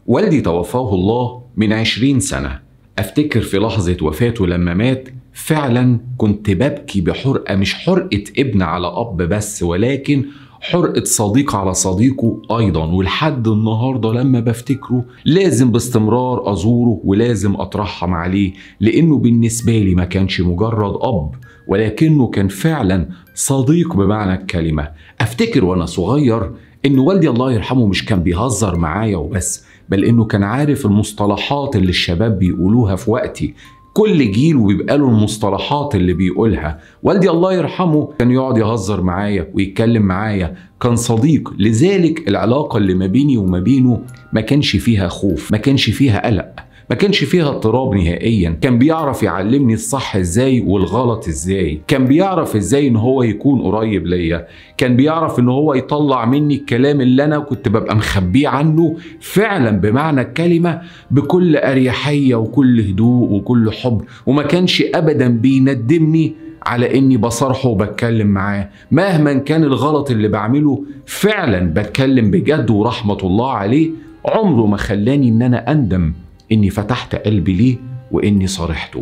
والدي توفاه الله من عشرين سنة أفتكر في لحظة وفاته لما مات فعلا كنت ببكي بحرقة مش حرقة ابن على أب بس ولكن حرقة صديق على صديقه أيضا ولحد النهاردة لما بفتكره لازم باستمرار أزوره ولازم أترحم عليه لأنه بالنسبة لي ما كانش مجرد أب ولكنه كان فعلا صديق بمعنى الكلمة أفتكر وأنا صغير إن والدي الله يرحمه مش كان بيهزر معايا وبس بل إنه كان عارف المصطلحات اللي الشباب بيقولوها في وقتي كل جيل وبيبقى له المصطلحات اللي بيقولها والدي الله يرحمه كان يقعد يهزر معايا ويتكلم معايا كان صديق لذلك العلاقة اللي ما بيني وما بينه ما كانش فيها خوف ما كانش فيها قلق ما كانش فيها اضطراب نهائيا كان بيعرف يعلمني الصح ازاي والغلط ازاي كان بيعرف ازاي ان هو يكون قريب ليا كان بيعرف ان هو يطلع مني الكلام اللي انا كنت ببقى مخبيه عنه فعلا بمعنى الكلمه بكل اريحيه وكل هدوء وكل حب وما كانش ابدا بيندمني على اني بصرحه وبتكلم معاه مهما كان الغلط اللي بعمله فعلا بتكلم بجد ورحمه الله عليه عمره ما خلاني ان انا اندم اني فتحت قلبي ليه واني صارحته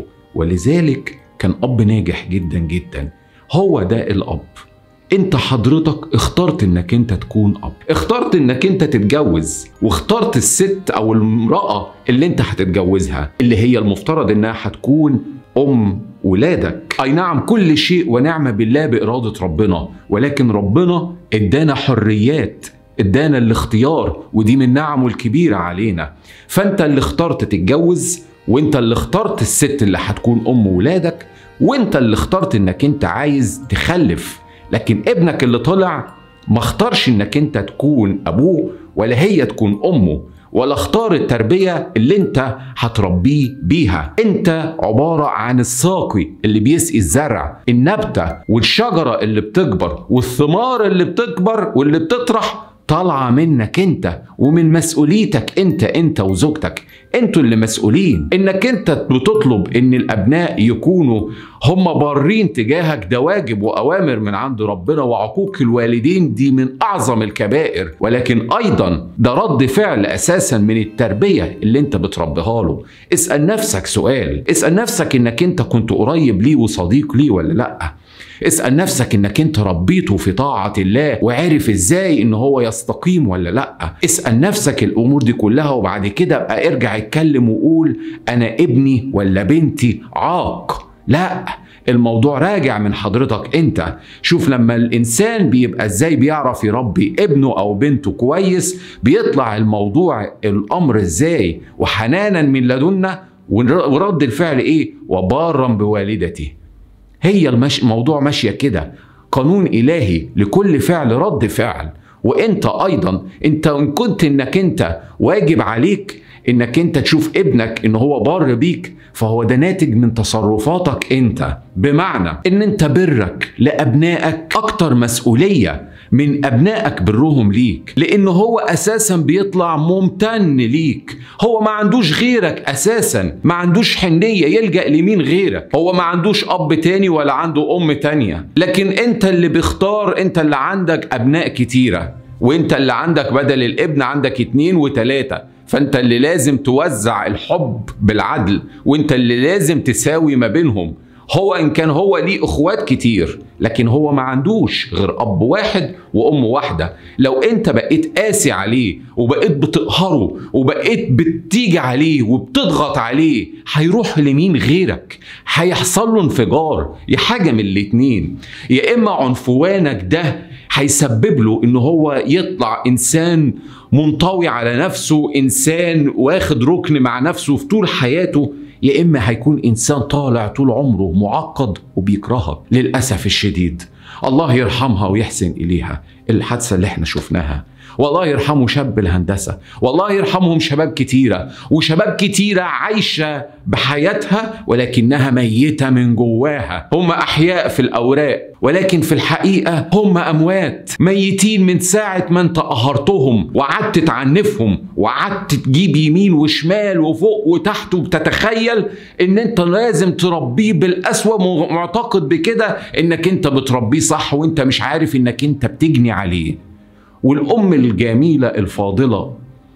ولذلك كان اب ناجح جدا جدا هو ده الاب انت حضرتك اخترت انك انت تكون اب اخترت انك انت تتجوز واخترت الست او المرأة اللي انت هتتجوزها اللي هي المفترض انها هتكون ام ولادك اي نعم كل شيء ونعمة بالله بإرادة ربنا ولكن ربنا ادانا حريات ادانا الاختيار ودي من نعمه الكبيرة علينا فانت اللي اخترت تتجوز وانت اللي اخترت الست اللي هتكون ام ولادك وانت اللي اخترت انك انت عايز تخلف لكن ابنك اللي طلع ما اختارش انك انت تكون ابوه ولا هي تكون امه ولا اختار التربية اللي انت هتربيه بيها انت عبارة عن الساقي اللي بيسقي الزرع النبتة والشجرة اللي بتكبر والثمار اللي بتكبر واللي بتطرح طالعة منك انت ومن مسؤوليتك انت انت وزوجتك انتوا اللي مسؤولين انك انت بتطلب ان الابناء يكونوا هم بارين تجاهك ده واجب واوامر من عند ربنا وعقوق الوالدين دي من اعظم الكبائر ولكن ايضا ده رد فعل اساسا من التربية اللي انت بتربيها له اسأل نفسك سؤال اسأل نفسك انك انت كنت قريب ليه وصديق ليه ولا لأ اسأل نفسك انك انت ربيته في طاعة الله وعرف ازاي ان هو يستقيم ولا لا اسأل نفسك الامور دي كلها وبعد كده ابقى ارجع اتكلم وقول انا ابني ولا بنتي عاق لا الموضوع راجع من حضرتك انت شوف لما الانسان بيبقى ازاي بيعرف يربي ابنه او بنته كويس بيطلع الموضوع الامر ازاي وحنانا من لدنا ورد الفعل ايه وبارا بوالدتي هي المش... الموضوع ماشيه كده قانون الهي لكل فعل رد فعل وانت ايضا انت ان كنت انك انت واجب عليك انك انت تشوف ابنك ان هو بار بيك فهو ده ناتج من تصرفاتك انت بمعنى ان انت برك لابنائك اكتر مسؤوليه من ابنائك برهم ليك لان هو اساسا بيطلع ممتن ليك هو ما عندوش غيرك اساسا ما عندوش حنيه يلجا لمين غيرك هو ما عندوش اب تاني ولا عنده ام تانيه لكن انت اللي بيختار انت اللي عندك ابناء كتيره وانت اللي عندك بدل الابن عندك اتنين وتلاته فانت اللي لازم توزع الحب بالعدل وانت اللي لازم تساوي ما بينهم هو ان كان هو ليه اخوات كتير لكن هو ما عندوش غير اب واحد وام واحده لو انت بقيت قاسي عليه وبقيت بتقهره وبقيت بتيجي عليه وبتضغط عليه هيروح لمين غيرك هيحصل له انفجار يا حاجه من الاتنين يا اما عنفوانك ده هيسبب له ان هو يطلع انسان منطوي على نفسه انسان واخد ركن مع نفسه في طول حياته يا اما هيكون انسان طالع طول عمره معقد وبيكرهك للاسف الشديد الله يرحمها ويحسن اليها الحادثه اللي احنا شفناها والله يرحمه شاب الهندسة والله يرحمهم شباب كتيرة وشباب كتيرة عايشة بحياتها ولكنها ميتة من جواها هم أحياء في الأوراق ولكن في الحقيقة هم أموات ميتين من ساعة ما أنت قهرتهم وقعدت تعنفهم وقعدت تجيب يمين وشمال وفوق وتحت وبتتخيل إن أنت لازم تربيه بالأسوأ معتقد بكده إنك أنت بتربيه صح وأنت مش عارف إنك أنت بتجني عليه والأم الجميلة الفاضلة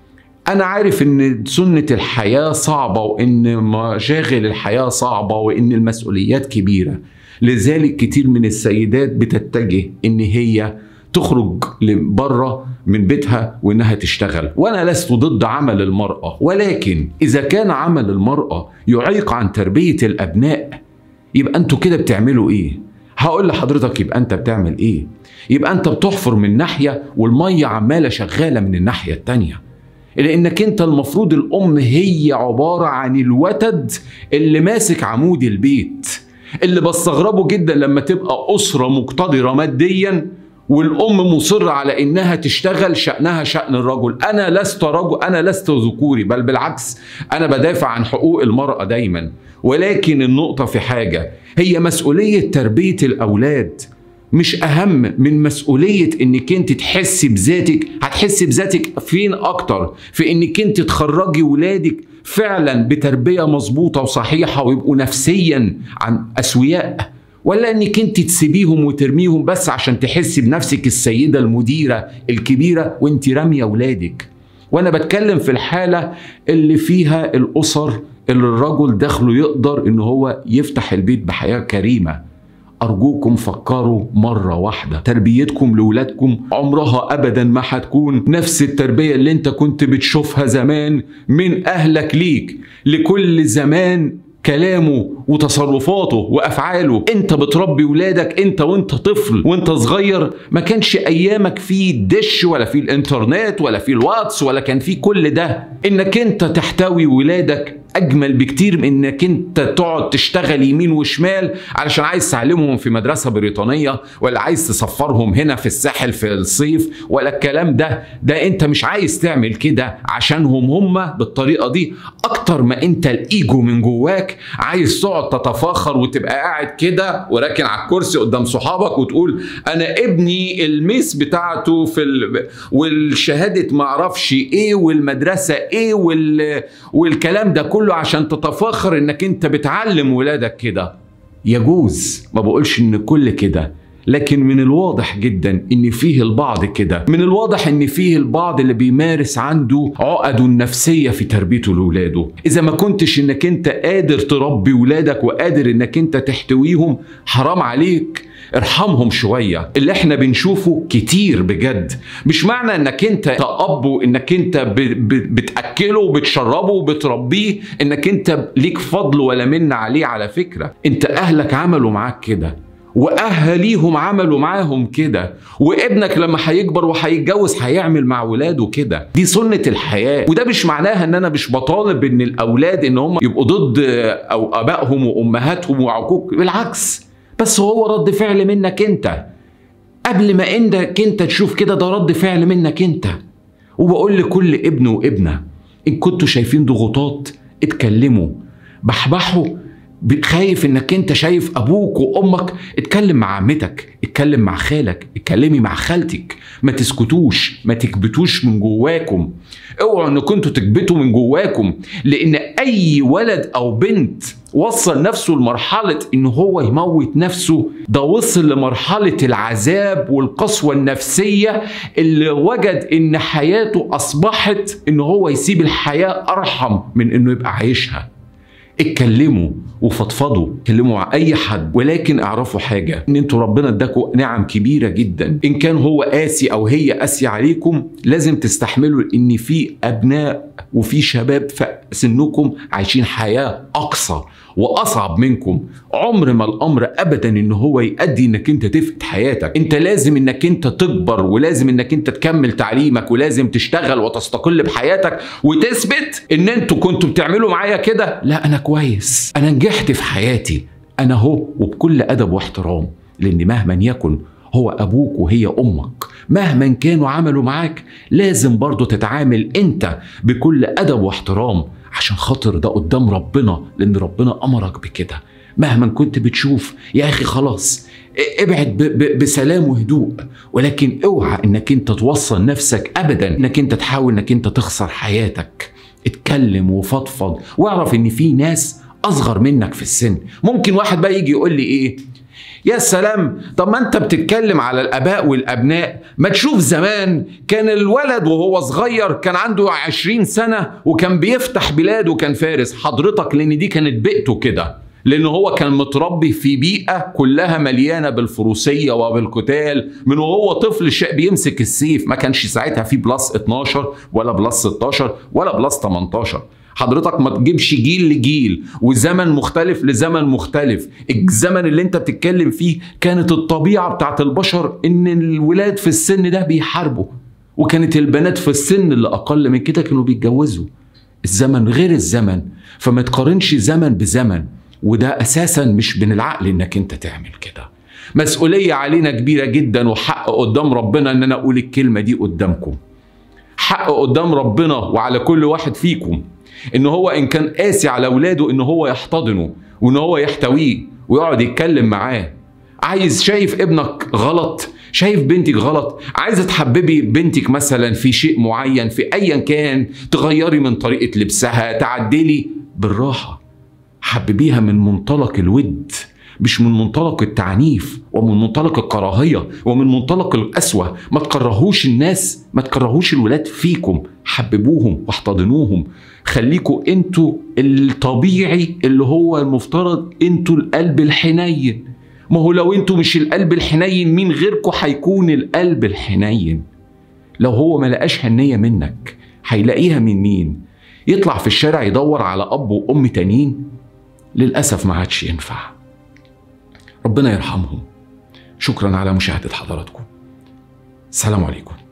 انا عارف ان سنة الحياة صعبة وان مشاغل الحياة صعبة وان المسؤوليات كبيرة لذلك كتير من السيدات بتتجه ان هي تخرج لبره من بيتها وانها تشتغل وانا لست ضد عمل المراه ولكن اذا كان عمل المراه يعيق عن تربيه الابناء يبقى انتوا كده بتعملوا ايه هقول لحضرتك يبقى انت بتعمل ايه يبقى انت بتحفر من ناحيه والميه عماله شغاله من الناحيه التانيه لانك انت المفروض الام هي عباره عن الوتد اللي ماسك عمود البيت اللي بستغربه جدا لما تبقى اسره مقتدره ماديا والام مصره على انها تشتغل شانها شان الرجل انا لست رجل انا لست ذكوري بل بالعكس انا بدافع عن حقوق المراه دايما ولكن النقطه في حاجه هي مسؤوليه تربيه الاولاد مش اهم من مسؤوليه انك انت تحسي بذاتك هتحسي بذاتك فين اكتر في انك انت تخرجي ولادك فعلا بتربيه مظبوطه وصحيحه ويبقوا نفسيا عن اسوياء ولا انك انت تسيبيهم وترميهم بس عشان تحسي بنفسك السيده المديره الكبيره وانت راميه ولادك وانا بتكلم في الحاله اللي فيها الاسر اللي الرجل دخله يقدر ان هو يفتح البيت بحياه كريمه أرجوكم فكروا مرة واحدة تربيتكم لولادكم عمرها أبدا ما هتكون نفس التربية اللي انت كنت بتشوفها زمان من أهلك ليك لكل زمان كلامه وتصرفاته وافعاله انت بتربي ولادك انت وانت طفل وانت صغير ما كانش ايامك في دش ولا في الانترنت ولا في الواتس ولا كان في كل ده انك انت تحتوي ولادك اجمل بكتير من انك انت تقعد تشتغل يمين وشمال علشان عايز تعلمهم في مدرسه بريطانيه ولا عايز تسفرهم هنا في الساحل في الصيف ولا الكلام ده ده انت مش عايز تعمل كده عشانهم هم بالطريقه دي اكتر ما انت الايجو من جواك عايز تقعد تتفاخر وتبقى قاعد كده وراكن على الكرسي قدام صحابك وتقول انا ابني الميس بتاعته في ال... والشهاده معرفش ايه والمدرسه ايه وال... والكلام ده كله عشان تتفاخر انك انت بتعلم ولادك كده يجوز ما بقولش ان كل كده لكن من الواضح جدا ان فيه البعض كده من الواضح ان فيه البعض اللي بيمارس عنده عقده النفسية في تربيته لولاده اذا ما كنتش انك انت قادر تربي ولادك وقادر انك انت تحتويهم حرام عليك ارحمهم شوية اللي احنا بنشوفه كتير بجد مش معنى انك انت كأب وانك انت ب- ب- بتأكله وبتشربه وبتربيه انك انت ليك فضل ولا من عليه على فكرة انت اهلك عملوا معاك كده واهاليهم عملوا معاهم كده وابنك لما هيكبر وهيتجوز هيعمل مع ولاده كده دي سنه الحياه وده مش معناها ان انا مش بطالب ان الاولاد ان هم يبقوا ضد او ابائهم وامهاتهم وعقوق بالعكس بس هو رد فعل منك انت قبل ما انك انت تشوف كده ده رد فعل منك انت وبقول لكل ابن وابنه ان كنتوا شايفين ضغوطات اتكلموا بحبحوا ب- خايف انك انت شايف ابوك وامك اتكلم مع عمتك اتكلم مع خالك اتكلمي مع خالتك ما تسكتوش ما تكبتوش من جواكم اوعوا ان كنتوا تكبتوا من جواكم لان اي ولد او بنت وصل نفسه لمرحلة ان هو يموت نفسه ده وصل لمرحلة العذاب والقسوة النفسية اللي وجد ان حياته اصبحت ان هو يسيب الحياة ارحم من انه يبقى عايشها اتكلموا وفضفضوا اتكلموا مع اي حد ولكن اعرفوا حاجه ان انتوا ربنا اداكم نعم كبيره جدا ان كان هو قاسي او هي قاسيه عليكم لازم تستحملوا ان في ابناء وفي شباب في سنكم عايشين حياه اقصى واصعب منكم عمر ما الامر ابدا ان هو يؤدي انك انت تفقد حياتك انت لازم انك انت تكبر ولازم انك انت تكمل تعليمك ولازم تشتغل وتستقل بحياتك وتثبت ان انتوا كنتوا بتعملوا معايا كده لا انا كويس انا نجحت في حياتي انا هو وبكل ادب واحترام لان مهما يكن هو ابوك وهي امك مهما كانوا عملوا معاك لازم برضه تتعامل انت بكل ادب واحترام عشان خاطر ده قدام ربنا لان ربنا امرك بكده مهما كنت بتشوف يا اخي خلاص ابعد ب- ب- بسلام وهدوء ولكن اوعى انك انت توصل نفسك ابدا انك انت تحاول انك انت تخسر حياتك اتكلم وفضفض واعرف ان في ناس اصغر منك في السن ممكن واحد بقى يجي يقول لي ايه يا سلام طب ما انت بتتكلم على الاباء والابناء ما تشوف زمان كان الولد وهو صغير كان عنده عشرين سنة وكان بيفتح بلاد وكان فارس حضرتك لان دي كانت بيئته كده لان هو كان متربي في بيئة كلها مليانة بالفروسية وبالقتال من وهو طفل شيء بيمسك السيف ما كانش ساعتها في بلس 12 ولا بلس 16 ولا بلس 18 حضرتك ما تجيبش جيل لجيل وزمن مختلف لزمن مختلف الزمن اللي انت بتتكلم فيه كانت الطبيعة بتاعت البشر ان الولاد في السن ده بيحاربوا وكانت البنات في السن اللي اقل من كده كانوا بيتجوزوا الزمن غير الزمن فما تقارنش زمن بزمن وده اساسا مش من العقل انك انت تعمل كده مسؤولية علينا كبيرة جدا وحق قدام ربنا ان انا اقول الكلمة دي قدامكم حق قدام ربنا وعلى كل واحد فيكم ان هو ان كان قاسي على اولاده ان هو يحتضنه وان هو يحتويه ويقعد يتكلم معاه عايز شايف ابنك غلط شايف بنتك غلط عايزه تحببي بنتك مثلا في شيء معين في ايا كان تغيري من طريقه لبسها تعدلي بالراحه حببيها من منطلق الود مش من منطلق التعنيف ومن منطلق الكراهية ومن منطلق القسوة ما تكرهوش الناس ما تكرهوش الولاد فيكم حببوهم واحتضنوهم خليكوا انتوا الطبيعي اللي هو المفترض انتوا القلب الحنين ما هو لو انتوا مش القلب الحنين مين غيركوا هيكون القلب الحنين لو هو ما لقاش حنية منك هيلاقيها من مين يطلع في الشارع يدور على اب وام تانيين للاسف ما عادش ينفع ربنا يرحمهم شكرا على مشاهده حضراتكم السلام عليكم